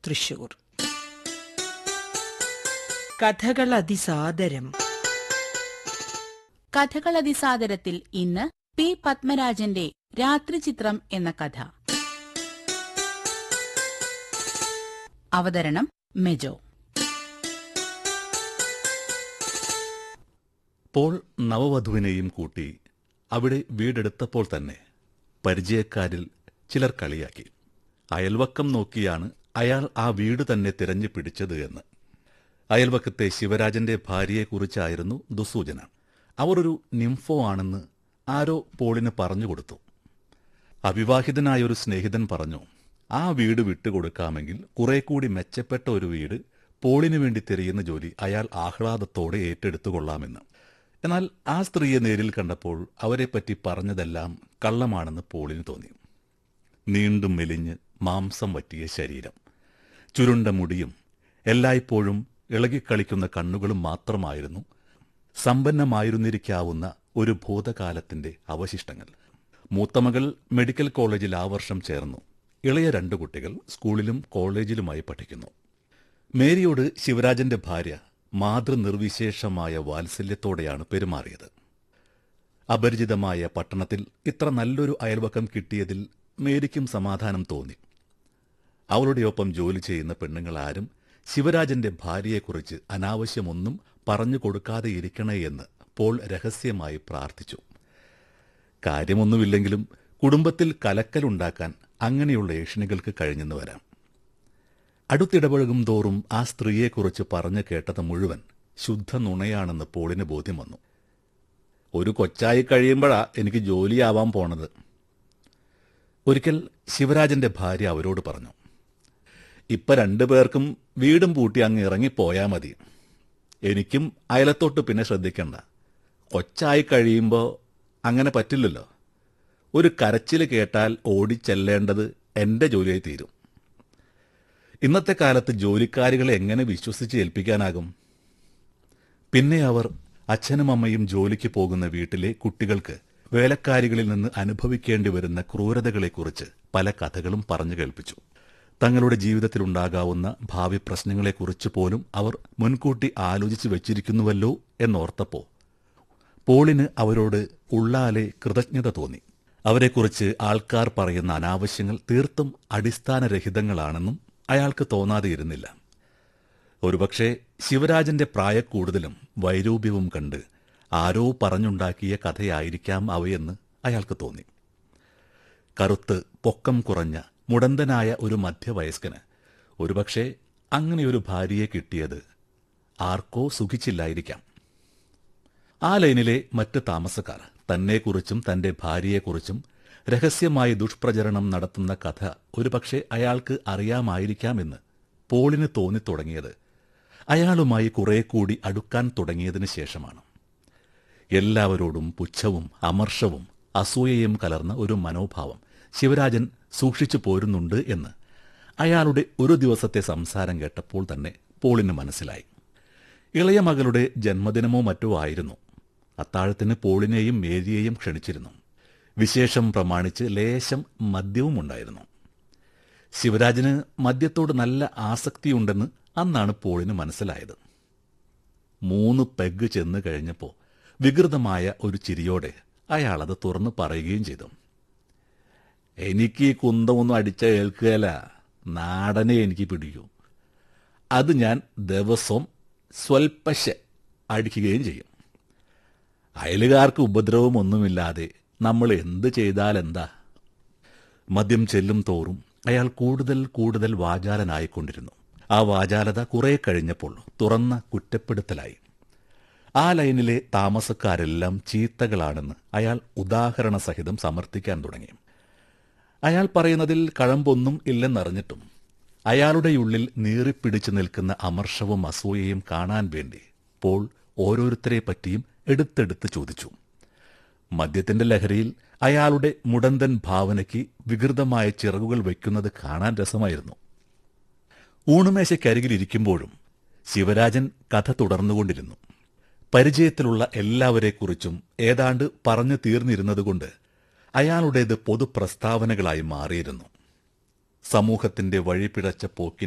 തൃശൂർ കഥകൾ അതിസാദരം കഥകൾ അതിസാദരത്തിൽ ഇന്ന് പി പത്മരാജന്റെ രാത്രിചിത്രം എന്ന കഥ അവതരണം മെജോ പോൾ നവവധുവിനെയും കൂട്ടി അവിടെ വീടെടുത്തപ്പോൾ തന്നെ പരിചയക്കാരിൽ ചിലർ കളിയാക്കി അയൽവക്കം നോക്കിയാണ് അയാൾ ആ വീട് തന്നെ തിരഞ്ഞു പിടിച്ചത് എന്ന് അയൽവക്കത്തെ ശിവരാജന്റെ ഭാര്യയെക്കുറിച്ചായിരുന്നു ദുസൂചന അവർ ഒരു നിംഫോ ആണെന്ന് ആരോ പോളിന് പറഞ്ഞുകൊടുത്തു അവിവാഹിതനായ ഒരു സ്നേഹിതൻ പറഞ്ഞു ആ വീട് വിട്ടുകൊടുക്കാമെങ്കിൽ കുറെ കൂടി മെച്ചപ്പെട്ട ഒരു വീട് പോളിനു വേണ്ടി തിരയുന്ന ജോലി അയാൾ ആഹ്ലാദത്തോടെ ഏറ്റെടുത്തുകൊള്ളാമെന്ന് എന്നാൽ ആ സ്ത്രീയെ നേരിൽ കണ്ടപ്പോൾ അവരെപ്പറ്റി പറഞ്ഞതെല്ലാം കള്ളമാണെന്ന് പോളിന് തോന്നി നീണ്ടും മെലിഞ്ഞ് മാംസം വറ്റിയ ശരീരം ചുരുണ്ട മുടിയും എല്ലായ്പ്പോഴും ഇളകിക്കളിക്കുന്ന കണ്ണുകളും മാത്രമായിരുന്നു സമ്പന്നമായിരുന്നിരിക്കാവുന്ന ഒരു ഭൂതകാലത്തിന്റെ അവശിഷ്ടങ്ങൾ മൂത്തമകൾ മെഡിക്കൽ കോളേജിൽ ആ വർഷം ചേർന്നു ഇളയ രണ്ടു കുട്ടികൾ സ്കൂളിലും കോളേജിലുമായി പഠിക്കുന്നു മേരിയോട് ശിവരാജന്റെ ഭാര്യ മാതൃനിർവിശേഷമായ വാത്സല്യത്തോടെയാണ് പെരുമാറിയത് അപരിചിതമായ പട്ടണത്തിൽ ഇത്ര നല്ലൊരു അയൽവക്കം കിട്ടിയതിൽ മേരിക്കും സമാധാനം തോന്നി അവളുടെ ഒപ്പം ജോലി ചെയ്യുന്ന പെണ്ണുങ്ങളാരും ശിവരാജന്റെ ഭാര്യയെക്കുറിച്ച് അനാവശ്യമൊന്നും പറഞ്ഞു കൊടുക്കാതെ ഇരിക്കണേ എന്ന് പോൾ രഹസ്യമായി പ്രാർത്ഥിച്ചു കാര്യമൊന്നുമില്ലെങ്കിലും കുടുംബത്തിൽ കലക്കലുണ്ടാക്കാൻ അങ്ങനെയുള്ള ഏഷണികൾക്ക് കഴിഞ്ഞെന്ന് വരാം അടുത്തിടപഴകും തോറും ആ സ്ത്രീയെക്കുറിച്ച് പറഞ്ഞു കേട്ടത് മുഴുവൻ ശുദ്ധ നുണയാണെന്ന് പോളിന് ബോധ്യം വന്നു ഒരു കൊച്ചായി കഴിയുമ്പോഴാ എനിക്ക് ജോലിയാവാൻ പോണത് ഒരിക്കൽ ശിവരാജന്റെ ഭാര്യ അവരോട് പറഞ്ഞു ഇപ്പൊ രണ്ടു പേർക്കും വീടും പൂട്ടി അങ്ങ് ഇറങ്ങിപ്പോയാ മതി എനിക്കും അയലത്തോട്ട് പിന്നെ ശ്രദ്ധിക്കണ്ട കൊച്ചായി കഴിയുമ്പോൾ അങ്ങനെ പറ്റില്ലല്ലോ ഒരു കരച്ചിൽ കേട്ടാൽ ഓടിച്ചെല്ലേണ്ടത് എന്റെ ജോലിയായി തീരും ഇന്നത്തെ കാലത്ത് ജോലിക്കാരികളെ എങ്ങനെ വിശ്വസിച്ച് ഏൽപ്പിക്കാനാകും പിന്നെ അവർ അച്ഛനും അമ്മയും ജോലിക്ക് പോകുന്ന വീട്ടിലെ കുട്ടികൾക്ക് വേലക്കാരികളിൽ നിന്ന് അനുഭവിക്കേണ്ടി വരുന്ന ക്രൂരതകളെക്കുറിച്ച് പല കഥകളും പറഞ്ഞു കേൾപ്പിച്ചു തങ്ങളുടെ ജീവിതത്തിലുണ്ടാകാവുന്ന ഭാവി പ്രശ്നങ്ങളെക്കുറിച്ച് പോലും അവർ മുൻകൂട്ടി ആലോചിച്ചു വെച്ചിരിക്കുന്നുവല്ലോ എന്നോർത്തപ്പോ പോളിന് അവരോട് ഉള്ളാലെ കൃതജ്ഞത തോന്നി അവരെക്കുറിച്ച് ആൾക്കാർ പറയുന്ന അനാവശ്യങ്ങൾ തീർത്തും അടിസ്ഥാനരഹിതങ്ങളാണെന്നും അയാൾക്ക് തോന്നാതെയിരുന്നില്ല ഒരുപക്ഷെ ശിവരാജന്റെ പ്രായക്കൂടുതലും വൈരൂപ്യവും കണ്ട് ആരോ പറഞ്ഞുണ്ടാക്കിയ കഥയായിരിക്കാം അവയെന്ന് അയാൾക്ക് തോന്നി കറുത്ത് പൊക്കം കുറഞ്ഞ മുടന്തനായ ഒരു മധ്യവയസ്കന് ഒരുപക്ഷെ അങ്ങനെയൊരു ഭാര്യയെ കിട്ടിയത് ആർക്കോ സുഖിച്ചില്ലായിരിക്കാം ആ ലൈനിലെ മറ്റ് താമസക്കാർ തന്നെക്കുറിച്ചും തന്റെ ഭാര്യയെക്കുറിച്ചും രഹസ്യമായി ദുഷ്പ്രചരണം നടത്തുന്ന കഥ ഒരുപക്ഷെ അയാൾക്ക് അറിയാമായിരിക്കാമെന്ന് പോളിന് തോന്നിത്തുടങ്ങിയത് അയാളുമായി കുറെ കൂടി അടുക്കാൻ തുടങ്ങിയതിന് ശേഷമാണ് എല്ലാവരോടും പുച്ഛവും അമർഷവും അസൂയയും കലർന്ന ഒരു മനോഭാവം ശിവരാജൻ സൂക്ഷിച്ചു പോരുന്നുണ്ട് എന്ന് അയാളുടെ ഒരു ദിവസത്തെ സംസാരം കേട്ടപ്പോൾ തന്നെ പോളിന് മനസ്സിലായി ഇളയ മകളുടെ ജന്മദിനമോ മറ്റോ ആയിരുന്നു അത്താഴത്തിന് പോളിനെയും മേരിയെയും ക്ഷണിച്ചിരുന്നു വിശേഷം പ്രമാണിച്ച് ലേശം മദ്യവും ഉണ്ടായിരുന്നു ശിവരാജന് മദ്യത്തോട് നല്ല ആസക്തിയുണ്ടെന്ന് അന്നാണ് പോളിന് മനസ്സിലായത് മൂന്ന് പെഗ് ചെന്ന് കഴിഞ്ഞപ്പോൾ വികൃതമായ ഒരു ചിരിയോടെ അയാൾ അത് തുറന്നു പറയുകയും ചെയ്തു എനിക്ക് ഈ കുന്തമൊന്നും അടിച്ച കേൾക്കുകയല്ല നാടനെ എനിക്ക് പിടിക്കൂ അത് ഞാൻ ദിവസവും സ്വൽപ്പശ അടിക്കുകയും ചെയ്യും അയലുകാർക്ക് ഉപദ്രവം ഒന്നുമില്ലാതെ നമ്മൾ എന്ത് ചെയ്താൽ എന്താ മദ്യം ചെല്ലും തോറും അയാൾ കൂടുതൽ കൂടുതൽ വാചാലനായിക്കൊണ്ടിരുന്നു ആ വാചാലത കുറെ കഴിഞ്ഞപ്പോൾ തുറന്ന കുറ്റപ്പെടുത്തലായി ആ ലൈനിലെ താമസക്കാരെല്ലാം ചീത്തകളാണെന്ന് അയാൾ ഉദാഹരണ സഹിതം സമർത്ഥിക്കാൻ തുടങ്ങി അയാൾ പറയുന്നതിൽ കഴമ്പൊന്നും ഇല്ലെന്നറിഞ്ഞിട്ടും അയാളുടെ ഉള്ളിൽ നീറിപ്പിടിച്ചു നിൽക്കുന്ന അമർഷവും അസൂയയും കാണാൻ വേണ്ടി പോൾ ഓരോരുത്തരെ പറ്റിയും എടുത്തെടുത്ത് ചോദിച്ചു മദ്യത്തിന്റെ ലഹരിയിൽ അയാളുടെ മുടന്തൻ ഭാവനയ്ക്ക് വികൃതമായ ചിറകുകൾ വയ്ക്കുന്നത് കാണാൻ രസമായിരുന്നു ഊണുമേശയ്ക്കരികിലിരിക്കുമ്പോഴും ശിവരാജൻ കഥ തുടർന്നുകൊണ്ടിരുന്നു പരിചയത്തിലുള്ള എല്ലാവരെക്കുറിച്ചും ഏതാണ്ട് പറഞ്ഞു തീർന്നിരുന്നതുകൊണ്ട് അയാളുടേത് പൊതുപ്രസ്താവനകളായി മാറിയിരുന്നു സമൂഹത്തിന്റെ വഴിപിഴച്ച പോക്കിന്